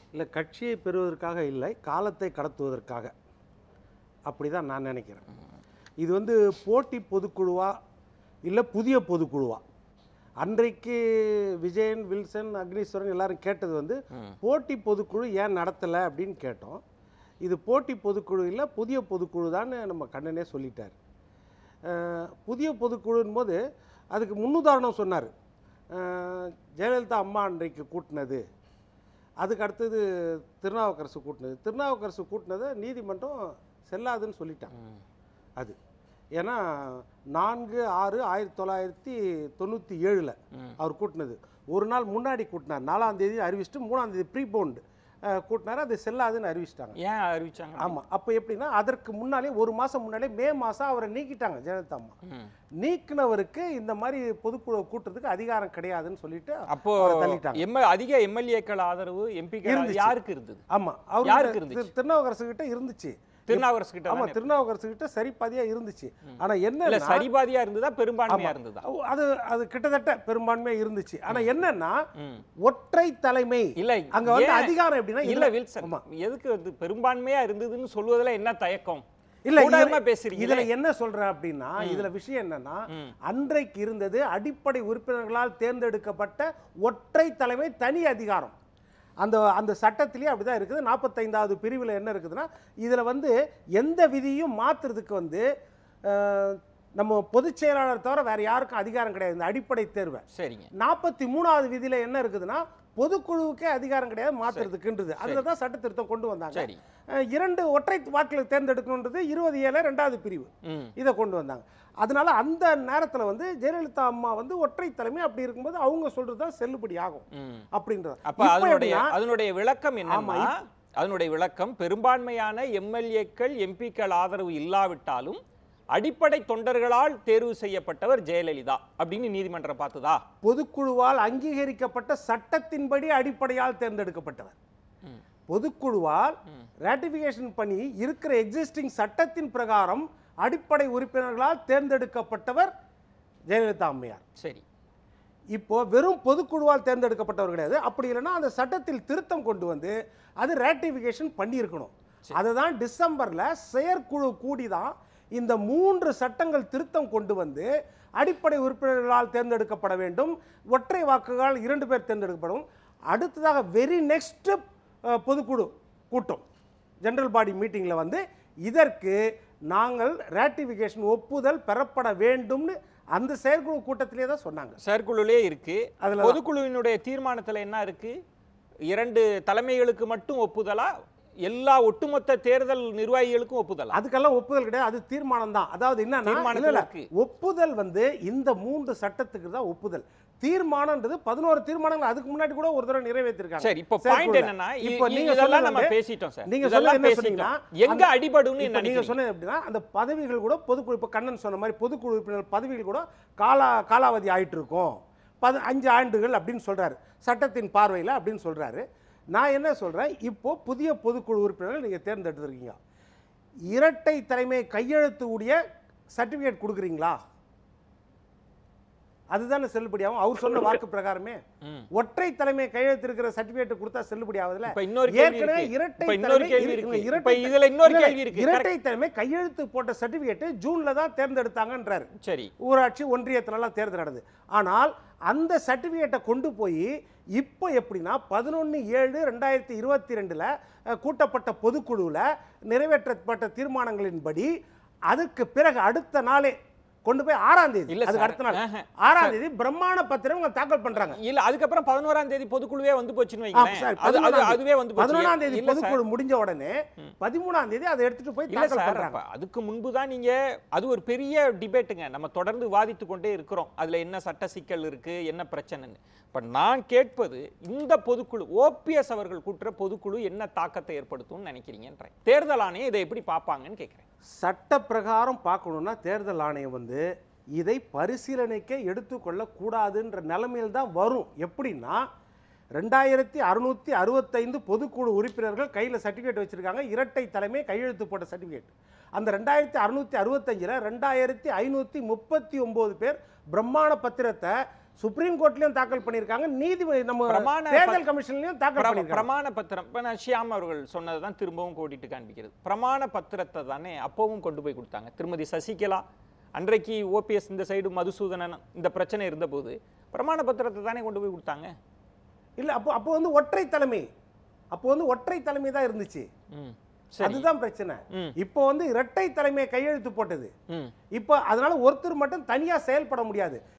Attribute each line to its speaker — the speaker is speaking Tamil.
Speaker 1: இல்லை கட்சியை பெறுவதற்காக இல்லை காலத்தை கடத்துவதற்காக அப்படி தான் நான் நினைக்கிறேன் இது வந்து போட்டி பொதுக்குழுவா இல்லை புதிய பொதுக்குழுவா அன்றைக்கு விஜயன் வில்சன் அக்னீஸ்வரன் எல்லாரும் கேட்டது வந்து போட்டி பொதுக்குழு ஏன் நடத்தலை அப்படின்னு கேட்டோம் இது போட்டி பொதுக்குழு இல்லை புதிய பொதுக்குழு தான் நம்ம கண்ணனே சொல்லிட்டார் அஹ், புதிய பொதுக்குழுன் போது அதுக்கு முன்னுதாரணம் சொன்னார் ஜெயலலிதா அம்மா அன்றைக்கு கூட்டினது அதுக்கு அடுத்தது திருநாவுக்கரசு கூட்டினது திருநாவுக்கரசு கூட்டினதை நீதிமன்றம் செல்லாதுன்னு சொல்லிட்டாங்க அது ஏன்னா நான்கு ஆறு ஆயிரத்தி தொள்ளாயிரத்தி தொண்ணூற்றி ஏழில் அவர் கூட்டினது ஒரு நாள் முன்னாடி கூட்டினார் நாலாம் தேதி அறிவிச்சிட்டு மூணாம் தேதி ப்ரீபோண்டு கூட்டினார் அது செல்லாதுன்னு அறிவிச்சிட்டாங்க
Speaker 2: ஏன் அறிவிச்சாங்க
Speaker 1: ஆமாம் அப்போ எப்படின்னா அதற்கு முன்னாலே ஒரு மாதம் முன்னாலே மே மாதம் அவரை நீக்கிட்டாங்க ஜெயலலிதா அம்மா
Speaker 2: ம்.
Speaker 1: நீக்கினவருக்கு இந்த மாதிரி பொதுக்குழு கூட்டுறதுக்கு அதிகாரம் கிடையாதுன்னு சொல்லிட்டு
Speaker 2: அப்போ
Speaker 1: அவரை தள்ளிட்டாங்க
Speaker 2: எம் அதிக எம்எல்ஏக்கள் ஆதரவு எம்பிக்கள்
Speaker 1: இருந்துச்சு.
Speaker 2: யாருக்கு இருந்தது
Speaker 1: ஆமா அவர்
Speaker 2: யாருக்கு
Speaker 1: வந்து
Speaker 2: இருந்துச்சு?
Speaker 1: திரு- திருநாவுக்கரசு கிட்ட இருந்துச்சு
Speaker 2: திருநாவுக்கரசு கிட்ட
Speaker 1: ஆமா
Speaker 2: தானே?
Speaker 1: திருநாவுக்கரசு கிட்ட சரிபாதியா இருந்துச்சு ஆனா
Speaker 2: இல்ல
Speaker 1: என்ன
Speaker 2: சரிபாதியா இருந்ததா பெரும்பான்மையா இருந்ததா
Speaker 1: அது அது கிட்டத்தட்ட பெரும்பான்மையா இருந்துச்சு ஆனா என்னன்னா
Speaker 2: ம்.
Speaker 1: ஒற்றை தலைமை
Speaker 2: இல்ல
Speaker 1: அங்க வந்து
Speaker 2: ஏன்?
Speaker 1: அதிகாரம் எப்படின்னா
Speaker 2: இல்ல
Speaker 1: இதுல-
Speaker 2: வில்சன்
Speaker 1: ஆமா.
Speaker 2: எதுக்கு வந்து பெரும்பான்மையா இருந்ததுன்னு சொல்வதுல என்ன தயக்கம்
Speaker 1: இல்ல
Speaker 2: கூடாரமா
Speaker 1: இதுல-
Speaker 2: பேசுறீங்களே.
Speaker 1: இதுல என்ன சொல்றேன் அப்படின்னா இதுல விஷயம் என்னன்னா
Speaker 2: ம்.
Speaker 1: அன்றைக்கு இருந்தது அடிப்படை உறுப்பினர்களால் தேர்ந்தெடுக்கப்பட்ட ஒற்றை தலைமை தனி அதிகாரம் அந்த அந்த சட்டத்திலேயே அப்படிதான் இருக்குது நாற்பத்தைந்தாவது பிரிவில் என்ன இருக்குதுன்னா இதில் வந்து எந்த விதியும் மாற்றுறதுக்கு வந்து அஹ், நம்ம பொதுச் செயலாளர் தவிர வேற யாருக்கும் அதிகாரம் கிடையாது இந்த அடிப்படை தேர்வை
Speaker 2: சரிங்க
Speaker 1: நாற்பத்தி மூணாவது விதியில் என்ன இருக்குதுன்னா பொதுக்குழுவுக்கே அதிகாரம் கிடையாது மாற்றுறதுக்குன்றது அதில் தான் சட்ட திருத்தம் கொண்டு வந்தாங்க
Speaker 2: சரி
Speaker 1: அஹ், இரண்டு ஒற்றை வாக்கில் தேர்ந்தெடுக்கணுன்றது இருபது ஏழு ரெண்டாவது பிரிவு
Speaker 2: ம்
Speaker 1: இதை கொண்டு வந்தாங்க அதனால அந்த நேரத்தில் வந்து ஜெயலலிதா அம்மா வந்து ஒற்றை தலைமை அப்படி இருக்கும்போது அவங்க சொல்றது தான் செல்லுபடி ஆகும்
Speaker 2: ம்
Speaker 1: அப்படின்றது
Speaker 2: அப்ப
Speaker 1: இப்ப
Speaker 2: அதனுடைய
Speaker 1: எப்படின்னா,
Speaker 2: அதனுடைய விளக்கம்
Speaker 1: ஆமா,
Speaker 2: என்னன்னா அதனுடைய விளக்கம் பெரும்பான்மையான எம்எல்ஏக்கள் எம்பிக்கள் ஆதரவு இல்லாவிட்டாலும் அடிப்படை தொண்டர்களால் தேர்வு செய்யப்பட்டவர் ஜெயலலிதா அப்படின்னு நீதிமன்றம் பார்த்ததா
Speaker 1: பொதுக்குழுவால் அங்கீகரிக்கப்பட்ட சட்டத்தின்படி அடிப்படையால் தேர்ந்தெடுக்கப்பட்டவர்
Speaker 2: ம்.
Speaker 1: பொதுக்குழுவால்
Speaker 2: ம்.
Speaker 1: ராட்டிஃபிகேஷன் பண்ணி இருக்கிற எக்ஸிஸ்டிங் சட்டத்தின் பிரகாரம் அடிப்படை உறுப்பினர்களால் தேர்ந்தெடுக்கப்பட்டவர் ஜெயலலிதா அம்மையார்
Speaker 2: சரி
Speaker 1: இப்போ வெறும் பொதுக்குழுவால் தேர்ந்தெடுக்கப்பட்டவர் கிடையாது அப்படி இல்லைன்னா அந்த சட்டத்தில் திருத்தம் கொண்டு வந்து அது ரேட்டிஃபிகேஷன் பண்ணியிருக்கணும் அதை தான் டிசம்பரில் செயற்குழு கூடி தான் இந்த மூன்று சட்டங்கள் திருத்தம் கொண்டு வந்து அடிப்படை உறுப்பினர்களால் தேர்ந்தெடுக்கப்பட வேண்டும் ஒற்றை வாக்குகளால் இரண்டு பேர் தேர்ந்தெடுக்கப்படும் அடுத்ததாக வெரி நெக்ஸ்ட் பொதுக்குழு கூட்டம் ஜெனரல் பாடி மீட்டிங்கில் வந்து இதற்கு நாங்கள் ரேட்டிஃபிகேஷன் ஒப்புதல் பெறப்பட வேண்டும்னு அந்த செயற்குழு கூட்டத்திலே தான் சொன்னாங்க
Speaker 2: செயற்குழுலே இருக்கு
Speaker 1: அதுல
Speaker 2: பொதுக்குழுவினுடைய தீர்மானத்துல என்ன இருக்கு இரண்டு தலைமைகளுக்கு மட்டும் ஒப்புதலா எல்லா ஒட்டுமொத்த தேர்தல் நிர்வாகிகளுக்கும் ஒப்புதலா
Speaker 1: அதுக்கெல்லாம் ஒப்புதல் கிடையாது அது தீர்மானம் தான் அதாவது என்னன்னா
Speaker 2: தீர்மானத்துல
Speaker 1: இல்ல, இல்ல,
Speaker 2: இருக்கு.
Speaker 1: ஒப்புதல் வந்து இந்த மூன்று சட்டத்துக்கு தான் ஒப்புதல் தீர்மானம்ன்றது பதினோரு தீர்மானங்கள் அதுக்கு முன்னாடி கூட ஒரு தடவை நிறைவேற்றிருக்காங்க
Speaker 2: சரி இப்போ
Speaker 1: செயற்குழுல.
Speaker 2: பாயிண்ட் என்னன்னா இ-
Speaker 1: இப்போ
Speaker 2: இ-
Speaker 1: நீங்க
Speaker 2: இதெல்லாம்
Speaker 1: சொன்னது
Speaker 2: நம்ம
Speaker 1: வந்து-
Speaker 2: பேசிட்டோம் சார்
Speaker 1: நீங்க
Speaker 2: இதெல்லாம்
Speaker 1: சொல்ல என்ன
Speaker 2: பேசிட்டோம்
Speaker 1: சொன்னீங்கன்னா,
Speaker 2: எங்க
Speaker 1: அந்த-
Speaker 2: அடிபடும்னு
Speaker 1: இப்ப நீங்க
Speaker 2: நினைக்கிறீங்க
Speaker 1: சொன்னது எப்படின்னா அந்த பதவிகள் கூட பொதுக்குழு இப்போ கண்ணன் சொன்ன மாதிரி பொதுக்குழு உறுப்பினர் பதவிகள் கூட காலா காலாவதி ஆயிட்டு இருக்கும் பது அஞ்சு ஆண்டுகள் அப்படின்னு சொல்றாரு சட்டத்தின் பார்வையில் அப்படின்னு சொல்றாரு நான் என்ன சொல்றேன் இப்போ புதிய பொதுக்குழு உறுப்பினர்கள் நீங்க தேர்ந்தெடுத்திருக்கீங்க இரட்டை தலைமை கையெழுத்து உடைய சர்டிபிகேட் கொடுக்குறீங்களா அதுதானே செல்லுபடியாகும் அவர் சொன்ன வாக்கு பிரகாரமே
Speaker 2: ம்.
Speaker 1: ஒற்றை தலைமை கையெழுத்து இருக்கிற சர்டிபிகேட் கொடுத்தா செல்லுபடி ஆகுதுல
Speaker 2: இப்ப இன்னொரு கேள்வி
Speaker 1: ஏற்கனவே
Speaker 2: இருக்கு.
Speaker 1: இரட்டை
Speaker 2: இப்ப இன்னொரு
Speaker 1: தலைமை
Speaker 2: கேள்வி
Speaker 1: இரு-
Speaker 2: இருக்கு.
Speaker 1: இரட்டை
Speaker 2: இப்ப இதுல இன்னொரு
Speaker 1: இல்ல,
Speaker 2: கேள்வி இருக்கு.
Speaker 1: இரட்டை தலைமை கையெழுத்து போட்ட சர்டிபிகேட் ஜூன்ல தான் தேர்ந்தெடுத்தாங்கன்றாரு
Speaker 2: சரி
Speaker 1: ஊராட்சி ஒன்றியத்துலலாம் தேர்தல் நடந்தது ஆனால் அந்த சர்டிஃபிகேட்டை கொண்டு போய் இப்போ எப்படின்னா பதினொன்று ஏழு ரெண்டாயிரத்தி இருபத்தி ரெண்டில் கூட்டப்பட்ட பொதுக்குழுவில் நிறைவேற்றப்பட்ட தீர்மானங்களின்படி அதுக்கு பிறகு அடுத்த நாளே கொண்டு போய் ஆறாம் தேதி
Speaker 2: இல்ல
Speaker 1: அதுக்கு
Speaker 2: சார்.
Speaker 1: அடுத்த நாள்
Speaker 2: ஆஹா.
Speaker 1: ஆறாம் தேதி பிரம்மாண பத்திரம் இவங்க தாக்கல் பண்றாங்க
Speaker 2: இல்ல அதுக்கப்புறம் பதினோராம் தேதி பொதுக்குழுவே வந்து போச்சுன்னு
Speaker 1: ஆ,
Speaker 2: வைங்களேன்
Speaker 1: சார்,
Speaker 2: அது அது
Speaker 1: பதினொன்றாம்
Speaker 2: அதுவே வந்து போச்சு.
Speaker 1: பதினொன்றாம் தேதி
Speaker 2: இல்ல சார்.
Speaker 1: பொதுக்குழு முடிஞ்ச உடனே பதிமூணாம் தேதி அதை எடுத்துட்டு போய்
Speaker 2: இல்ல
Speaker 1: தாக்கல்
Speaker 2: சார்
Speaker 1: பண்றாங்க
Speaker 2: அப்ப அதுக்கு முன்பு தான் நீங்க அது ஒரு பெரிய டிபேட்டுங்க நம்ம தொடர்ந்து வாதித்து கொண்டே இருக்கிறோம் அதுல என்ன சட்ட சிக்கல் இருக்கு என்ன பிரச்சனைன்னு இப்ப நான் கேட்பது இந்த பொதுக்குழு ஓபிஎஸ் அவர்கள் கூட்டுற பொதுக்குழு என்ன தாக்கத்தை ஏற்படுத்தும்னு நினைக்கிறீங்கன்றேன் தேர்தல் ஆணையம் இதை எப்படி பார்ப்பாங்கன்னு கேட்கிறேன்
Speaker 1: சட்ட பிரகாரம் பார்க்கணும்னா தேர்தல் ஆணையம் வந்து இதை பரிசீலனைக்கே எடுத்துக்கொள்ளக்கூடாதுன்ற நிலைமையில் தான் வரும் எப்படின்னா ரெண்டாயிரத்தி அறுநூத்தி அறுபத்தைந்து பொதுக்குழு உறுப்பினர்கள் கையில் சர்டிஃபிகேட் வச்சிருக்காங்க இரட்டை தலைமை கையெழுத்து போட்ட சர்டிஃபிகேட் அந்த ரெண்டாயிரத்தி அறுநூத்தி அறுபத்தஞ்சில் ரெண்டாயிரத்தி ஐநூற்றி முப்பத்தி ஒம்பது பேர் பிரம்மாண பத்திரத்தை சுப்ரீம் கோர்ட்லயும் தாக்கல் பண்ணியிருக்காங்க நீதி நம்ம
Speaker 2: பிரமாண
Speaker 1: தேர்தல் கமிஷன்லயும் தாக்கல்
Speaker 2: பிர-
Speaker 1: பண்ணியிருக்காங்க
Speaker 2: பிரமாண பத்திரம் இப்போ நான் ஷியாம் அவர்கள் சொன்னதை தான் திரும்பவும் கோடிட்டு காண்பிக்கிறது பிரமாண பத்திரத்தை தானே அப்பவும் கொண்டு போய் கொடுத்தாங்க திருமதி சசிகலா அன்றைக்கு ஓபிஎஸ் இந்த சைடு மதுசூதனன் இந்த பிரச்சனை இருந்தபோது பிரமாண பத்திரத்தை தானே கொண்டு போய் கொடுத்தாங்க
Speaker 1: இல்ல அப்போ அப்போ வந்து ஒற்றை தலைமை அப்போ வந்து ஒற்றை தலைமை தான் இருந்துச்சு
Speaker 2: ம் சரி
Speaker 1: அதுதான் பிரச்சனை
Speaker 2: ம்.
Speaker 1: இப்போ வந்து இரட்டை தலைமையை கையெழுத்து போட்டது
Speaker 2: ம்
Speaker 1: இப்போ அதனால ஒருத்தர் மட்டும் தனியா செயல்பட முடியாது